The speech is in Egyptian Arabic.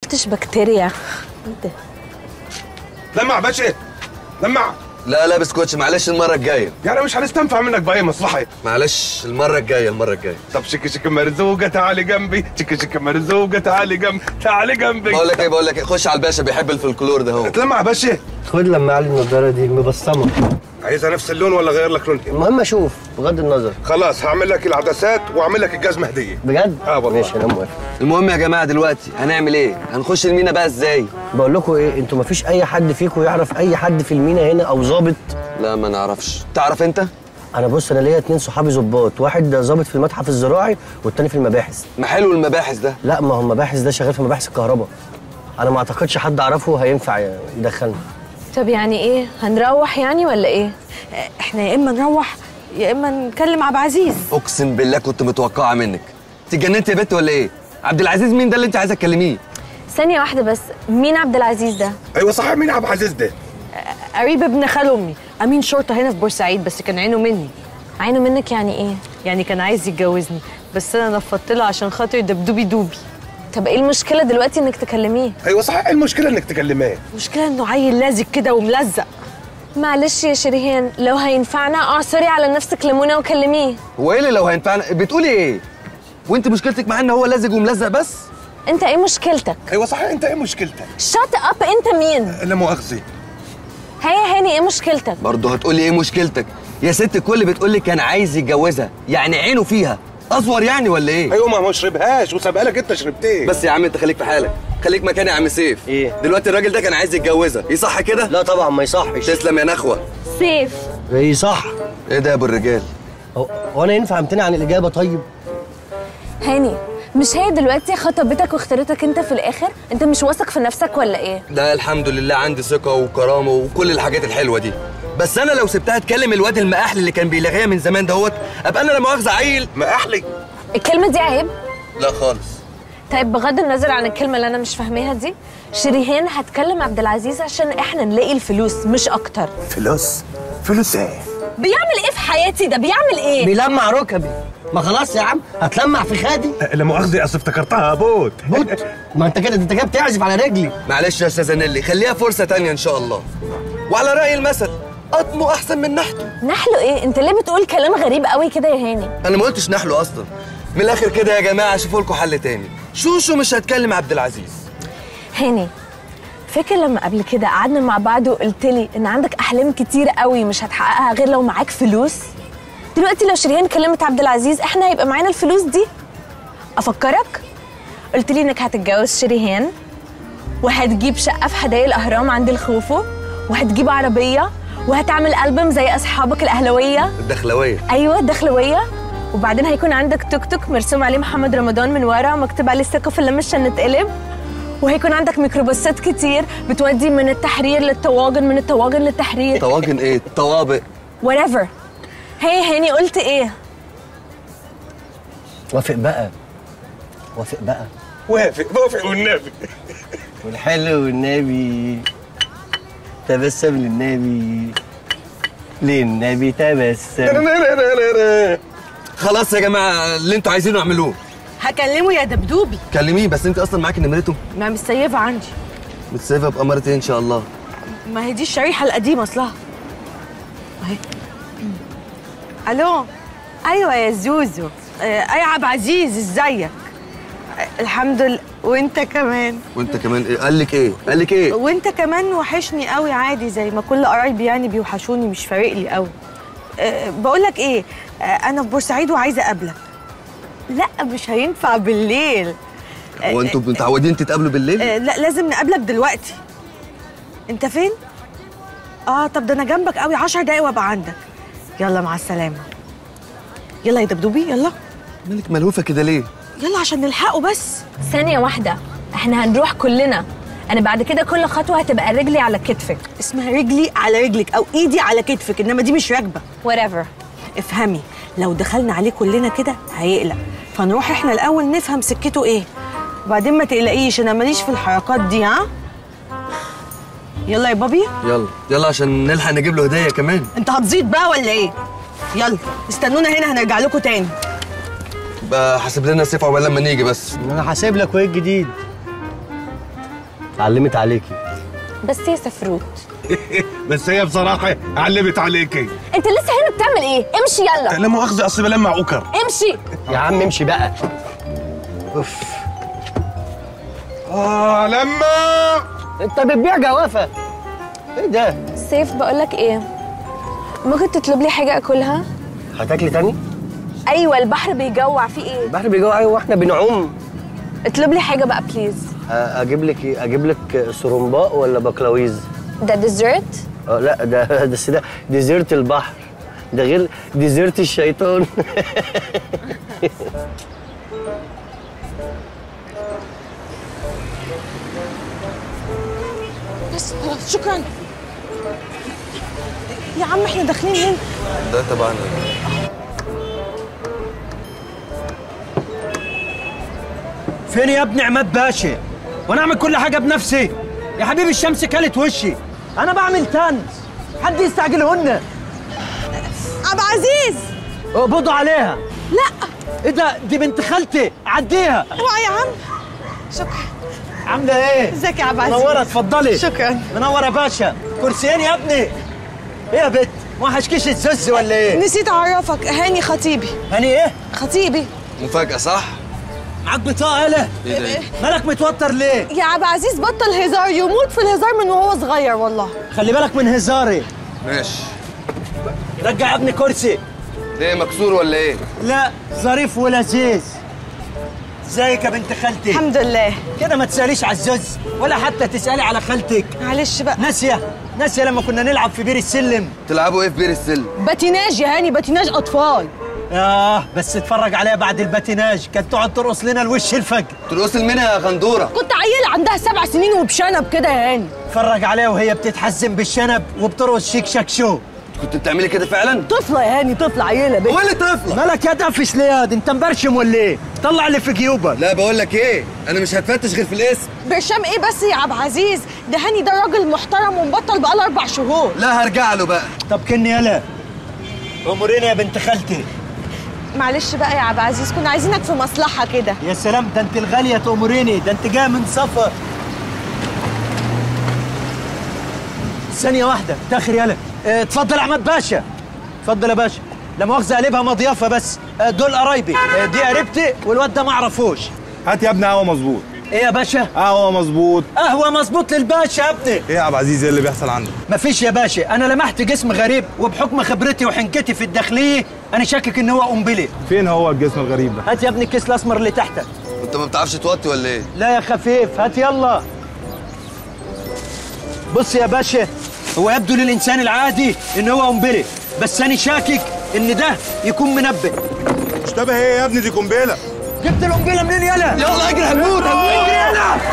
شربتش بكتيريا ايه ده لمع باشا لمع لا لا بسكوتش معلش المره الجايه يعني مش هنستنفع منك باي مصلحه معلش المره الجايه المره الجايه طب شك شك مرزوقه تعالي جنبي شك شك مرزوقه تعالي جنبي تعالي جنبي بقول لك ايه بقول لك ايه خش على الباشا بيحب الفلكلور ده هو لمع باشا خد لما علي النضاره دي مبصمه عايزها نفس اللون ولا غير لك لون المهم اشوف بغض النظر خلاص هعمل لك العدسات واعمل لك الجزمه هديه بجد اه والله ماشي انا موافق المهم يا جماعه دلوقتي هنعمل ايه هنخش المينا بقى ازاي بقول لكم ايه انتوا مفيش اي حد فيكم يعرف اي حد في المينا هنا او ظابط لا ما نعرفش تعرف انت انا بص انا ليا اتنين صحابي ظباط واحد ظابط في المتحف الزراعي والتاني في المباحث ما حلو المباحث ده لا ما هو المباحث ده شغال في مباحث الكهرباء انا ما اعتقدش حد اعرفه هينفع يدخلنا طب يعني ايه هنروح يعني ولا ايه احنا يا اما نروح يا اما نكلم عبد العزيز اقسم بالله كنت متوقعه منك انت اتجننت يا بت ولا ايه عبد العزيز مين ده اللي انت عايزه تكلميه ثانيه واحده بس مين عبد العزيز ده ايوه صحيح مين عبد العزيز ده قريب ابن خال امي امين شرطه هنا في بورسعيد بس كان عينه مني عينه منك يعني ايه يعني كان عايز يتجوزني بس انا نفضت له عشان خاطر دبدوبي دوبي طب ايه المشكله دلوقتي انك تكلميه ايوه صحيح إيه المشكله انك تكلماه المشكله انه عيل لازق كده وملزق معلش يا شريهان لو هينفعنا اعصري على نفسك ليمونه وكلميه هو ايه اللي لو هينفعنا بتقولي ايه وانت مشكلتك معاه ان هو لازق وملزق بس انت ايه مشكلتك ايوه صحيح انت ايه مشكلتك شات اب انت مين لا مؤاخذه هيا هاني ايه مشكلتك برضه هتقولي ايه مشكلتك يا ست الكل بتقولي كان عايز يتجوزها يعني عينه فيها اصور يعني ولا ايه ايوه ما هو شربهاش وسابها لك انت شربتيه بس يا عم انت خليك في حالك خليك مكاني يا عم سيف ايه؟ دلوقتي الراجل ده كان عايز يتجوزها يصح كده لا طبعا ما يصحش تسلم يا نخوه سيف ايه صح ايه ده يا ابو الرجال هو هو انا ينفع امتنع عن الاجابه طيب هاني مش هي دلوقتي خطبتك واختارتك انت في الاخر انت مش واثق في نفسك ولا ايه لا الحمد لله عندي ثقه وكرامه وكل الحاجات الحلوه دي بس انا لو سبتها تكلم الواد المقاحل اللي كان بيلاغيها من زمان دهوت ابقى انا لا مؤاخذه عيل ما احلي الكلمه دي عيب لا خالص طيب بغض النظر عن الكلمه اللي انا مش فاهماها دي شريهان هتكلم عبد العزيز عشان احنا نلاقي الفلوس مش اكتر فلوس فلوس ايه بيعمل ايه في حياتي ده بيعمل ايه بيلمع ركبي ما خلاص يا عم هتلمع في خادي لا مؤاخذه اصل افتكرتها بوت بوت ما انت كده انت كده بتعزف على رجلي معلش يا استاذه نيلي خليها فرصه تانية ان شاء الله وعلى راي المثل قطمه احسن من نحته نحله ايه انت ليه بتقول كلام غريب قوي كده يا هاني انا ما قلتش نحله اصلا من الاخر كده يا جماعه شوفوا لكم حل تاني شوشو مش هتكلم عبد العزيز هاني فاكر لما قبل كده قعدنا مع بعض وقلت لي ان عندك احلام كتير قوي مش هتحققها غير لو معاك فلوس دلوقتي لو شريهان كلمت عبد العزيز احنا هيبقى معانا الفلوس دي افكرك قلت لي انك هتتجوز شريهان وهتجيب شقه في حدائق الاهرام عند الخوفو وهتجيب عربيه وهتعمل ألبوم زي اصحابك الاهلاويه الدخلويه ايوه الدخلويه وبعدين هيكون عندك توك توك مرسوم عليه محمد رمضان من ورا مكتوب عليه الثقه في اللي مش هنتقلب وهيكون عندك ميكروباصات كتير بتودي من التحرير للطواجن من الطواجن للتحرير طواجن ايه طوابق whatever هي هاني قلت ايه وافق بقى وافق بقى وافق وافق والنبي والحلو والنبي تبسم للنبي للنبي تبسم خلاص يا جماعه اللي انتوا عايزينه اعملوه هكلمه يا دبدوبي كلميه بس انت اصلا معاكي نمرته ما مستيفه عندي متسيفه بأمارة ايه ان شاء الله ما هي دي الشريحه القديمه اصلها اهي الو ايوه يا زوزو آه، اي عبد العزيز ازيك آه، الحمد لله وانت كمان وانت كمان ايه قال لك ايه قال لك ايه وانت كمان وحشني قوي عادي زي ما كل قرايبي يعني بيوحشوني مش فارق لي قوي أه بقول لك ايه أه انا في بورسعيد وعايزه اقابلك لا مش هينفع بالليل هو انتوا متعودين تتقابلوا بالليل أه لا لازم نقابلك دلوقتي انت فين اه طب ده انا جنبك قوي عشر دقايق وابقى عندك يلا مع السلامه يلا يا دبدوبي يلا مالك ملهوفه كده ليه يلا عشان نلحقه بس ثانيه واحده احنا هنروح كلنا انا بعد كده كل خطوه هتبقى رجلي على كتفك اسمها رجلي على رجلك او ايدي على كتفك انما دي مش راكبه whatever افهمي لو دخلنا عليه كلنا كده هيقلق فنروح احنا الاول نفهم سكته ايه وبعدين ما تقلقيش انا ماليش في الحركات دي ها يلا يا بابي يلا يلا عشان نلحق نجيب له هديه كمان انت هتزيد بقى ولا ايه يلا استنونا هنا هنرجع لكم تاني بقى حاسب لنا سيف عقبال لما نيجي بس انا حاسب لك وايه الجديد علمت عليكي بس يا سفروت بس هي بصراحه علمت عليكي انت لسه هنا بتعمل ايه امشي يلا لا مؤاخذه اصل بلمع اوكر امشي يا عم امشي بقى اوف اه لما انت بتبيع جوافه ايه ده سيف بقولك ايه ممكن تطلب لي حاجه اكلها هتاكلي تاني ايوه البحر بيجوع في ايه البحر بيجوع ايوه واحنا بنعوم اطلب لي حاجه بقى بليز أ- اجيب لك ايه اجيب لك سرمباء ولا بقلاويز ده ديزرت اه لا ده ده ده ديزرت البحر ده غير ديزرت الشيطان بس خلاص شكرا يا عم احنا داخلين هنا ده طبعا فين يا ابني عماد باشا وانا اعمل كل حاجه بنفسي يا حبيبي الشمس كلت وشي انا بعمل تنس حد يستعجلهن عبد العزيز اقبضوا عليها لا ايه ده دي بنت خالتي عديها اوعى يا عم شكرا عامله ايه ازيك يا عبد العزيز منوره اتفضلي شكرا منوره يا باشا كرسيين يا ابني ايه يا بت ما حشكيش الزز ولا ايه نسيت اعرفك هاني خطيبي هاني ايه خطيبي مفاجاه صح معاك بطاقه يالا ايه ده مالك متوتر ليه يا عبد العزيز بطل هزار يموت في الهزار من وهو صغير والله خلي بالك من هزاري ماشي رجع يا ابني كرسي ليه مكسور ولا ايه لا ظريف ولذيذ ازيك يا بنت خالتي الحمد لله كده ما تساليش على الزوز ولا حتى تسالي على خالتك معلش بقى ناسيه ناسيه لما كنا نلعب في بير السلم تلعبوا ايه في بير السلم باتيناج يا هاني باتيناج اطفال اه بس اتفرج عليها بعد الباتيناج كانت تقعد ترقص لنا الوش الفجر ترقص منها يا غندوره كنت عيله عندها سبع سنين وبشنب كده يا هاني اتفرج عليها وهي بتتحزم بالشنب وبترقص شيك شاك شو كنت بتعملي كده فعلا طفله يا هاني طفله عيله بنت هو اللي طفله مالك يا دفش ليه يا دي؟ انت مبرشم ولا ايه طلع اللي في جيوبك لا بقول لك ايه انا مش هتفتش غير في الاسم برشام ايه بس يا عبد العزيز ده هاني ده راجل محترم ومبطل بقاله اربع شهور لا هرجع له بقى طب كني يلا اموريني يا بنت خالتي معلش بقى يا عبد العزيز كنا عايزينك في مصلحه كده يا سلام ده انت الغاليه تأمريني ده انت جايه من سفر ثانية واحدة تاخر يلا اه، اتفضل يا عماد باشا اتفضل يا باشا لا مؤاخذة قلبها مضيافة بس اه، دول قرايبي اه، دي قريبتي والواد ده ما اعرفوش هات يا ابني قهوه مظبوط ايه يا باشا؟ قهوه مظبوط قهوة مظبوط للباشا يا ابني ايه يا عبد العزيز ايه اللي بيحصل عندك مفيش يا باشا انا لمحت جسم غريب وبحكم خبرتي وحنكتي في الداخلية انا شاكك ان هو قنبلة فين هو الجسم الغريب ده هات يا ابني الكيس الاسمر اللي تحتك انت ما بتعرفش توطي ولا ايه لا يا خفيف هات يلا بص يا باشا هو يبدو للانسان العادي ان هو قنبله بس انا شاكك ان ده يكون منبه اشتبه ايه يا ابني دي قنبله جبت القنبله منين يلا يلا اجري هنموت هنموت اجري يلا